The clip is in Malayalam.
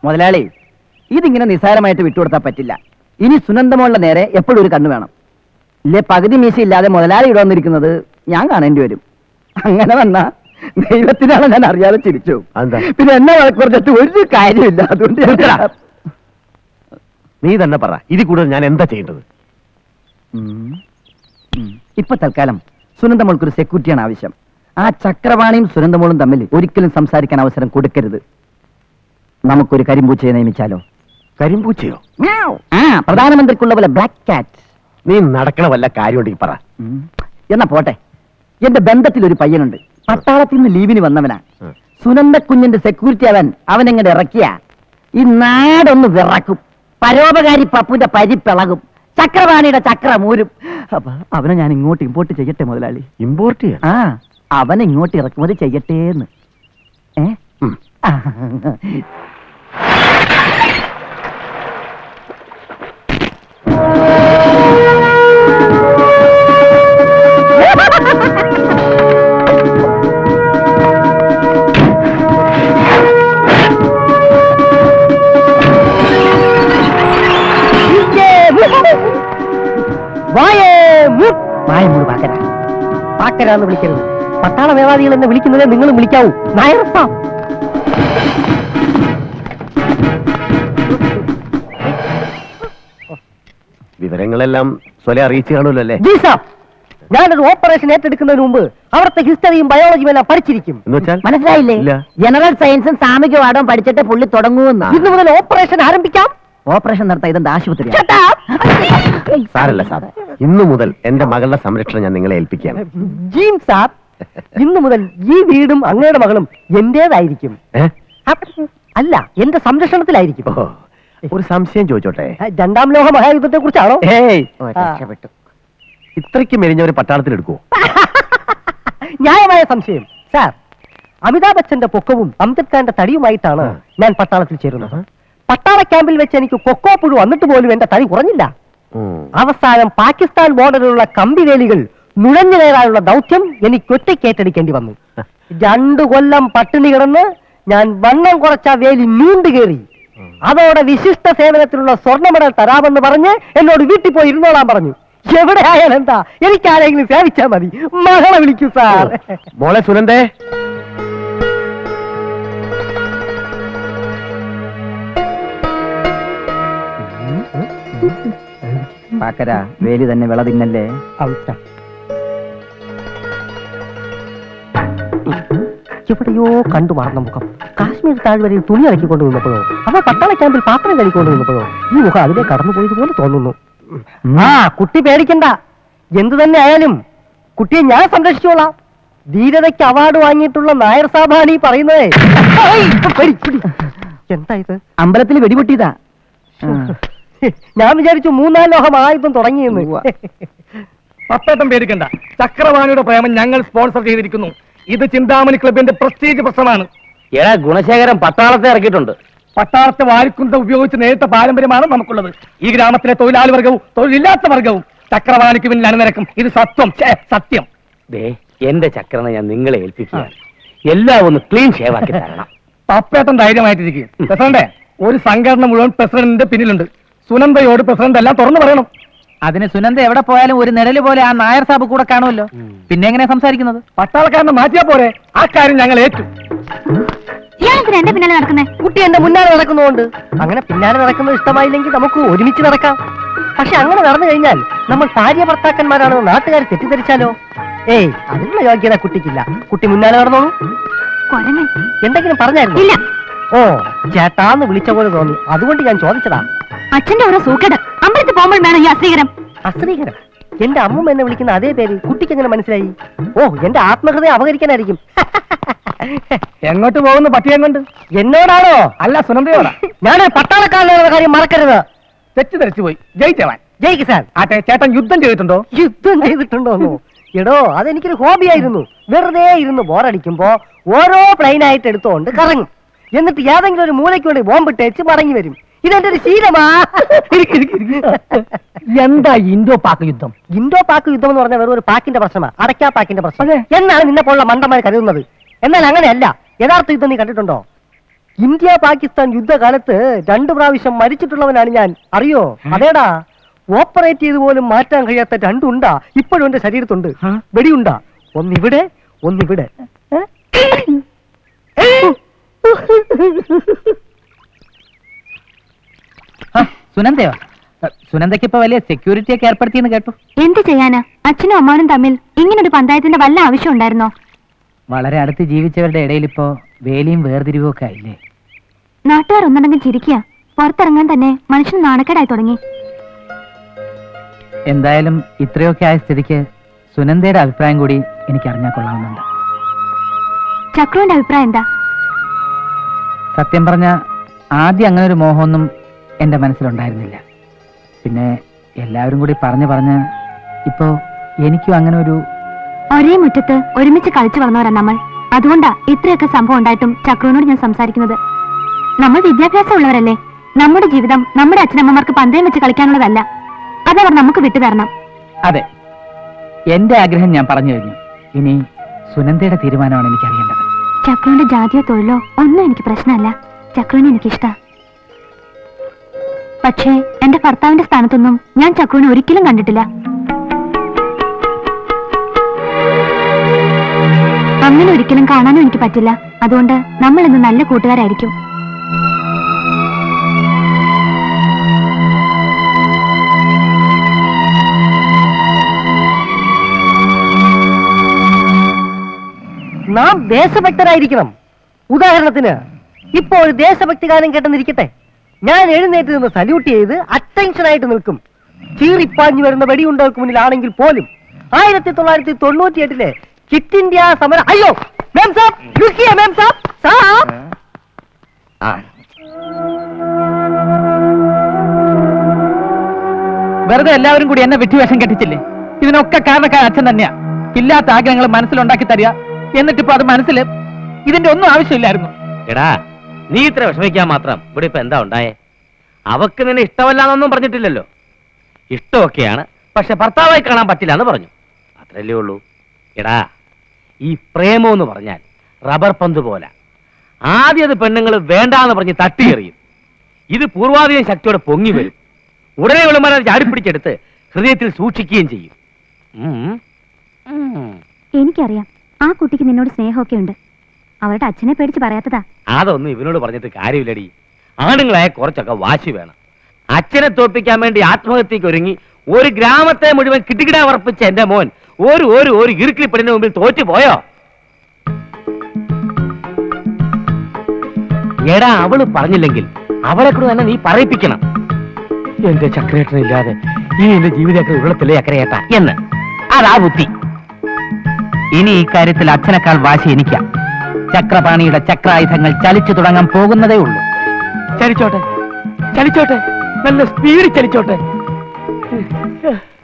മുതലാളി ഇതിങ്ങനെ നിസ്സാരമായിട്ട് വിട്ടുകൊടുത്താൽ പറ്റില്ല ഇനി സുനന്ദമോളുടെ നേരെ എപ്പോഴും ഒരു കണ്ണു വേണം ഇല്ലേ പകുതി മീശ ഇല്ലാതെ മുതലാളി ഇവിടെ വന്നിരിക്കുന്നത് ഞാൻ കാണേണ്ടി വരും അങ്ങനെ വന്നാ ദൈവത്തിനാണ് ഞാൻ അറിയാതെ ചിരിച്ചു അതെന്താ? പിന്നെ എന്നെ കുറച്ചിട്ട് ഒരു കാര്യമില്ല അതുകൊണ്ട് ഞാൻ- നീ തന്നെ പറ ഇതിൽ കൂടുതൽ ഞാൻ എന്താ ചെയ്യേണ്ടത് ഉം. ഉം. ഇപ്പൊ തൽക്കാലം സുനന്ദമോൾക്കൊരു സെക്യൂരിറ്റിയാണ് ആവശ്യം ആ ചക്രവാണിയും സുനന്ദമോളും തമ്മിൽ ഒരിക്കലും സംസാരിക്കാൻ അവസരം കൊടുക്കരുത് നമുക്കൊരു കരിമ്പൂച്ചയെ നിയമിച്ചാലോ കരിമ്പൂച്ചയോ ആ പ്രധാനമന്ത്രിക്കുള്ള പോലെ ബ്ലാക്ക് കാറ്റ് നീ നടക്കണ വല്ല കാര്യമുണ്ടെങ്കിൽ പറ എന്നാ പോട്ടെ എന്റെ ബന്ധത്തിൽ ഒരു പയ്യനുണ്ട് പട്ടാളത്തിൽ നിന്ന് ലീവിന് വന്നവനാ ഉം. സുനന്ദ കുഞ്ഞിന്റെ സെക്യൂരിറ്റി അവൻ അവൻ എങ്ങനെ ഇറക്കിയ ഈ നാടൊന്ന് വിറക്കും പരോപകാരി പപ്പുന്റെ പരിപ്പിളകും ചക്രവാണിയുടെ ചക്ര മൂരും അപ്പൊ അവനെ ഞാൻ ഇങ്ങോട്ട് ഇമ്പോർട്ട് ചെയ്യട്ടെ മുതലാളി ഇമ്പോർട്ട് ചെയ്യാൻ ആ അവനെ ഇങ്ങോട്ട് ഇറക്കുമതി ചെയ്യട്ടേന്ന് ഏ ഉം. ആ. വായേ മു- വായ മൂട് പാക്കര പാക്കരാന്ന് വിളിക്കരുത് പട്ടാള മേധാവികൾ എന്നെ വിളിക്കുന്നതേ നിങ്ങളും വിളിക്കാവൂ നായർപ്പ വിവരങ്ങളെല്ലാം സ്വലെ അറിയിച്ചു കാണുമല്ലോ അല്ലേ ജി സാബ് ഞാനൊരു ഓപ്പറേഷൻ ഏറ്റെടുക്കുന്നതിന് മുമ്പ് അവിടുത്തെ ഹിസ്റ്ററിയും ബയോളജിയും എല്ലാം പഠിച്ചിരിക്കും എന്ന് വെച്ചാൽ മനസ്സിലായില്ലേ ഇല്ല. ജനറൽ സയൻസും സാമൂഹ്യ പാഠവും പഠിച്ചിട്ട് പുള്ളി തുടങ്ങുമെന്ന് ഇന്ന് മുതൽ ഓപ്പറേഷൻ ആരംഭിക്കാം ഓപ്പറേഷൻ നടത്താൻ ഇതെന്താ ആശുപത്രി സാരല്ല സാർ ഇന്നു മുതൽ എന്റെ മകളുടെ സംരക്ഷണം ഞാൻ നിങ്ങളെ ഏൽപ്പിക്കുകയാണ് ജീൻ സാബ് ഇന്നു മുതൽ ഈ വീടും അങ്ങയുടെ മകളും എന്റേതായിരിക്കും ഏ? അല്ല എന്റെ സംരക്ഷണത്തിലായിരിക്കും ഓ, ഒരു സംശയം ചോദിച്ചോട്ടെ രണ്ടാം ലോക മഹായുദ്ധത്തെ കുറിച്ചാണോ ഏയ് രക്ഷപ്പെട്ടു ഇത്രയ്ക്ക് മെലിഞ്ഞവരെ പട്ടാളത്തിൽ എടുക്കുവോ ന്യായമായ സംശയം സാർ അമിതാഭ് ബച്ചന്റെ പൊക്കവും അംജദ് ഖാന്റെ തടിയുമായിട്ടാണ് ആ. ഞാൻ പട്ടാളത്തിൽ ചേരുന്നത് പട്ടാള ക്യാമ്പിൽ വെച്ച് എനിക്ക് കൊക്കോ പുഴു വന്നിട്ട് പോലും എന്റെ തടി കുറഞ്ഞില്ല ഉം. അവസാനം പാകിസ്ഥാൻ ബോർഡറിലുള്ള കമ്പിവേലികൾ നുഴഞ്ഞു കയറാനുള്ള ദൗത്യം എനിക്ക് ഒറ്റയ്ക്ക് ഏറ്റെടുക്കേണ്ടി വന്നു രണ്ടു കൊല്ലം പട്ടിണി കിടന്ന് ഞാൻ വണ്ണം കുറച്ച ആ വേലി നീണ്ടു കയറി അതോടെ വിശിഷ്ട സേവനത്തിനുള്ള സ്വർണ്ണ മെഡൽ തരാമെന്ന് പറഞ്ഞ് എന്നോട് വീട്ടിൽ പോയി ഇരുന്നോളാൻ പറഞ്ഞു എവിടെ ആയാലും എന്താ എനിക്ക് ആരെങ്കിലും സേവിച്ചാ മതി മകളെ വിളിക്കൂ സാർ മോളെ സുനന്ദേ പാക്കര വേലി തന്നെ വിള തിന്നല്ലേ എവിടെയോ കണ്ടു മാറുന്ന മുഖം കാശ്മീർ താഴ്വരയിൽ തുണി അലക്കിക്കൊണ്ട് നിന്നപ്പോഴോ അവ പട്ടാള ക്യാമ്പിൽ പാത്രം കഴിക്കൊണ്ട് നിന്നപ്പോഴോ ഈ മുഖം അതിലെ കടന്നു പോയതുപോലെ തോന്നുന്നു ആ കുട്ടി പേടിക്കണ്ട എന്തു തന്നെ ആയാലും കുട്ടിയെ ഞാൻ സംരക്ഷിച്ചോളാം ധീരതയ്ക്ക് അവാർഡ് വാങ്ങിയിട്ടുള്ള നായർ സാബാണ് ഈ പറയുന്നത് എന്താ ഇത് അമ്പലത്തിൽ വെടിപൊട്ടിയതാ ഞാൻ വിചാരിച്ചു മൂന്നാം ലോകം ആയുധം തുടങ്ങിയെന്ന് പപ്പേട്ടം പേടിക്കണ്ട ചക്രവാണിയുടെ പ്രേമം ഞങ്ങൾ സ്പോൺസർ ചെയ്തിരിക്കുന്നു ഇത് ചിന്താമണി ക്ലബിന്റെ പ്രസ്റ്റീജ് പ്രശ്നമാണ് എടാ ഗുണശേഖരൻ പട്ടാളത്തെ ഇറക്കിയിട്ടുണ്ട് പട്ടാളത്തെ വാരിക്കുന്ത ഉപയോഗിച്ച് നേരിട്ട പാരമ്പര്യമാണ് നമുക്കുള്ളത് ഈ ഗ്രാമത്തിലെ തൊഴിലാളി വർഗവും തൊഴിലില്ലാത്ത വർഗവും ചക്രവാണിക്ക് പിന്നിൽ അണിനിരക്കും ഇത് സത്യം ഛേ, സത്യം ദേ എന്റെ ചക്രനെ ഞാൻ നിങ്ങളെ ഏൽപ്പിക്കുകയാണ് എല്ലാം ഒന്ന് ക്ലീൻ ഷേവ് ആക്കി തരണം പപ്പേട്ടൻ ധൈര്യമായിട്ടിരിക്കും പ്രസിഡന്റെ ഒരു സംഘടന മുഴുവൻ പ്രസിഡന്റിന്റെ പിന്നിലുണ്ട് സുനന്ദയോട് പ്രസിഡന്റ് എല്ലാം തുറന്നു പറയണം അതിന് സുനന്ദ എവിടെ പോയാലും ഒരു നിഴല് പോലെ ആ നായർ സാബ് കൂടെ കാണുമല്ലോ പിന്നെ എങ്ങനെയാ സംസാരിക്കുന്നത് പട്ടാളക്കാരനെ മാറ്റിയാ പോരെ ആ കാര്യം ഞങ്ങൾ ഏറ്റു ഇയാളെന്തിനാ എന്റെ പിന്നാലെ നടക്കുന്നേ കുട്ടി എന്റെ മുന്നാലെ നടക്കുന്നതുകൊണ്ട് അങ്ങനെ പിന്നാലെ നടക്കുന്നത് ഇഷ്ടമായില്ലെങ്കിൽ നമുക്ക് ഒരുമിച്ച് നടക്കാം പക്ഷെ അങ്ങനെ നടന്നു കഴിഞ്ഞാൽ നമ്മൾ ഭാര്യ ഭർത്താക്കന്മാരാണെന്ന് നാട്ടുകാർ തെറ്റിദ്ധരിച്ചാലോ ഏയ് അതിനുള്ള യോഗ്യത കുട്ടിക്കില്ല കുട്ടി മുന്നാലെ നടന്നോളൂ കൊരങ്ങൻ എന്തെങ്കിലും പറഞ്ഞായിരുന്നു ഇല്ല ഓ ചേട്ടാന്ന് വിളിച്ച പോലെ തോന്നി അതുകൊണ്ട് ഞാൻ ചോദിച്ചതാ അച്ഛന്റെ ഓരോ സൂക്കേട് അമ്പലത്തിൽ പോകുമ്പോൾ വേണം ഈ അസ്വീകരം അശ്രീകരം എന്റെ അമ്മ എന്നെ വിളിക്കുന്ന അതേ പേര് കുട്ടിക്ക് എങ്ങനെ മനസ്സിലായി ഓ എന്റെ ആത്മഹൃദയം അപകരിക്കാനായിരിക്കും എങ്ങോട്ട് പോകുന്നു പട്ടിയം കൊണ്ട് എന്നോടാണോ അല്ല സുനന്ദയോടാ ഞാൻ പട്ടാളക്കാരനുള്ള കാര്യം മറക്കരുത് തെറ്റിദ്ധരിച്ചു പോയി ജയിച്ചവൻ ജയിക്ക് സാർ ആട്ടെ ചേട്ടൻ യുദ്ധം ചെയ്തിട്ടുണ്ടോ യുദ്ധം ചെയ്തിട്ടുണ്ടോന്നോ എടോ അതെനിക്കൊരു ഹോബിയായിരുന്നു വെറുതെ ഇരുന്ന് ബോറടിക്കുമ്പോ ഓരോ പ്ലെയിൻ ആയിട്ട് എടുത്തോണ്ട് കറങ്ങും എന്നിട്ട് ഏതെങ്കിലും ഒരു മൂലയ്ക്ക് വേണ്ടി ബോംബിട്ടേച്ച് മടങ്ങി വരും ഇതെന്റെ ഒരു ശീലമാ എന്താ ഇൻഡോ പാക് യുദ്ധം ഇൻഡോ പാക് യുദ്ധം എന്ന് പറഞ്ഞാൽ വെറും ഒരു പാക്കിന്റെ പ്രശ്നമാ അടയ്ക്കാ പാക്കിന്റെ പ്രശ്നം എന്നാണ് നിന്നെ പോലുള്ള മണ്ടന്മാർ കരുതുന്നത് എന്നാൽ അങ്ങനെയല്ല യഥാർത്ഥ യുദ്ധം നീ കണ്ടിട്ടുണ്ടോ ഇന്ത്യ പാകിസ്ഥാൻ യുദ്ധകാലത്ത് രണ്ടു പ്രാവശ്യം മരിച്ചിട്ടുള്ളവനാണ് ഞാൻ അറിയോ അതേടാ ഓപ്പറേറ്റ് ചെയ്ത് പോലും മാറ്റാൻ കഴിയാത്ത രണ്ടുണ്ടാ ഇപ്പോഴും എന്റെ ശരീരത്തുണ്ട് വെടിയുണ്ടാ ഒന്നിവിടെ ഒന്നിവിടെ ഏ? ആ, സുനന്ദയോ ആ, സുനന്ദയ്ക്ക് ഇപ്പൊ വലിയ സെക്യൂരിറ്റി ഒക്കെ ഏർപ്പെടുത്തിയെന്ന് കേട്ടു എന്ത് ചെയ്യാനാ അച്ഛനും അമ്മാവനും തമ്മിൽ ഇങ്ങനൊരു പഞ്ചായത്തിന്റെ വല്ല ആവശ്യം ഉണ്ടായിരുന്നോ വളരെ അടുത്ത് ജീവിച്ചവരുടെ ഇടയിൽ ഇപ്പോ വേലിയും വേർതിരിവും ഒക്കെ ആയില്ലേ നാട്ടുകാർ ഒന്നുണ്ടെങ്കിൽ ചിരിക്കുക പുറത്തിറങ്ങാൻ തന്നെ മനുഷ്യൻ നാണക്കേടായി തുടങ്ങി എന്തായാലും ഇത്രയൊക്കെ ആയ സ്ഥിതിക്ക് സുനന്ദയുടെ അഭിപ്രായം കൂടി എനിക്ക് അറിഞ്ഞാൽ കൊള്ളാവുന്നുണ്ട് ചക്രുവിന്റെ അഭിപ്രായം എന്താ സത്യം പറഞ്ഞ ആദ്യം അങ്ങനെ ഒരു മോഹമൊന്നും എന്റെ മനസ്സിലുണ്ടായിരുന്നില്ല പിന്നെ എല്ലാവരും കൂടി പറഞ്ഞു പറഞ്ഞ് ഇപ്പോ എനിക്കും അങ്ങനെ ഒരു ഒരേ മുറ്റത്ത് ഒരുമിച്ച് കളിച്ചു വളർന്നവരാ നമ്മൾ അതുകൊണ്ടാ ഇത്രയൊക്കെ സംഭവം ഉണ്ടായിട്ടും ചക്രുവിനോട് ഞാൻ സംസാരിക്കുന്നത് നമ്മൾ വിദ്യാഭ്യാസം ഉള്ളവരല്ലേ നമ്മുടെ ജീവിതം നമ്മുടെ അച്ഛനമ്മമാർക്ക് പന്തയം വെച്ച് കളിക്കാനുള്ളതല്ല അതവർ നമുക്ക് വിട്ടുതരണം അതെ എന്റെ ആഗ്രഹം ഞാൻ പറഞ്ഞു കഴിഞ്ഞു ഇനി സുനന്ദയുടെ തീരുമാനമാണ് എനിക്കറിയേണ്ടത് ചക്രുവിന്റെ ജാതിയോ തൊഴിലോ ഒന്നും എനിക്ക് പ്രശ്നമല്ല ചക്രുവിനെ എനിക്കിഷ്ടാ പക്ഷേ എന്റെ ഭർത്താവിന്റെ സ്ഥാനത്തൊന്നും ഞാൻ ചക്രുവിനെ ഒരിക്കലും കണ്ടിട്ടില്ല അങ്ങനെ ഒരിക്കലും കാണാനും എനിക്ക് പറ്റില്ല അതുകൊണ്ട് നമ്മൾ ഇന്ന് നല്ല കൂട്ടുകാരായിരിക്കും നാം ദേശഭക്തരായിരിക്കണം ഉദാഹരണത്തിന് ഇപ്പോൾ ഒരു ദേശഭക്തി ഗാനം കേട്ടെന്നിരിക്കട്ടെ ഞാൻ എഴുന്നേറ്റ് നിന്ന് സല്യൂട്ട് ചെയ്ത് അറ്റൻഷൻ ആയിട്ട് നിൽക്കും ചീറിപ്പാഞ്ഞു വരുന്ന വെടിയുണ്ടവർക്ക് മുന്നിലാണെങ്കിൽ പോലും ആയിരത്തി തൊള്ളായിരത്തി തൊണ്ണൂറ്റി എട്ടിലെ കിറ്റ് ഇന്ത്യ സമരം അയ്യോ മേം സാബ് രുക്കിയേ മേം സാബ് സാബ് ആ വെറുതെ എല്ലാവരും കൂടി എന്നെ വിട്ടുവേഷം കെട്ടിച്ചില്ലേ ഇതിനൊക്കെ കാരണക്കാരൻ അച്ഛൻ തന്നെയാ ഇല്ലാത്ത ആഗ്രഹങ്ങൾ മനസ്സിലുണ്ടാക്കി തരിക എന്നിട്ടിപ്പോ അത് മനസ്സിൽ ഇതിന്റെ ഒന്നും ആവശ്യമില്ലായിരുന്നു എടാ നീ ഇത്ര വിഷമിക്കാൻ മാത്രം ഇവിടെ ഇപ്പൊ എന്താ ഉണ്ടായേ അവക്ക് നിന്നെ ഇഷ്ടമല്ലാന്നൊന്നും പറഞ്ഞിട്ടില്ലല്ലോ ഇഷ്ടമൊക്കെയാണ് പക്ഷെ ഭർത്താവായി കാണാൻ പറ്റില്ല എന്ന് പറഞ്ഞു അത്രല്ലേ ഉള്ളൂ എടാ ഈ പ്രേമം എന്ന് പറഞ്ഞാൽ റബ്ബർ പന്ത് പോലെ ആദ്യം അത് പെണ്ണുങ്ങൾ വേണ്ടാന്ന് പറഞ്ഞ് തട്ടിയെറിയും ഇത് പൂർവാധികം ശക്തിയോടെ പൊങ്ങി വരും ഉടനെ വിളമാരെ ചാടിപ്പിടിച്ചെടുത്ത് ഹൃദയത്തിൽ സൂക്ഷിക്കുകയും ചെയ്യും ഉം. ഉം. എനിക്കറിയാം ആ കുട്ടിക്ക് നിന്നോട് സ്നേഹമൊക്കെ ഉണ്ട് അവരുടെ അച്ഛനെ പേടിച്ച് പറയാത്തതാ അതൊന്നും ഇവനോട് പറഞ്ഞിട്ട് കാര്യമില്ലടി ആണുങ്ങളായ കുറച്ചൊക്കെ വാശി വേണം അച്ഛനെ തോൽപ്പിക്കാൻ വേണ്ടി ആത്മഹത്യക്ക് ഒരുങ്ങി ഒരു ഗ്രാമത്തെ മുഴുവൻ കിട്ടിക്കിടാ ഉറപ്പിച്ച എന്റെ മോൻ ഒരു ഒരു ഒരു ഇറുക്കിളിപ്പെടിന് മുമ്പിൽ തോറ്റു പോയോ എടാ അവള് പറഞ്ഞില്ലെങ്കിൽ അവളെ കൂടെ തന്നെ നീ പറയിപ്പിക്കണം എന്റെ ചക്രേട്ടനില്ലാതെ ഈ എന്റെ ജീവിതത്തിൽ ഉള്ളത്തിലെ ചക്രയേട്ട എന്ന് അതാ ബുദ്ധി ഇനി ഇക്കാര്യത്തിൽ അച്ഛനേക്കാൾ വാശി എനിക്കാ ചക്രപാണിയുടെ ചക്രായുധങ്ങൾ ചലിച്ചു തുടങ്ങാൻ പോകുന്നതേ ഉള്ളൂ ചലിച്ചോട്ടെ ചലിച്ചോട്ടെ നല്ല സ്പീഡിൽ ചലിച്ചോട്ടെ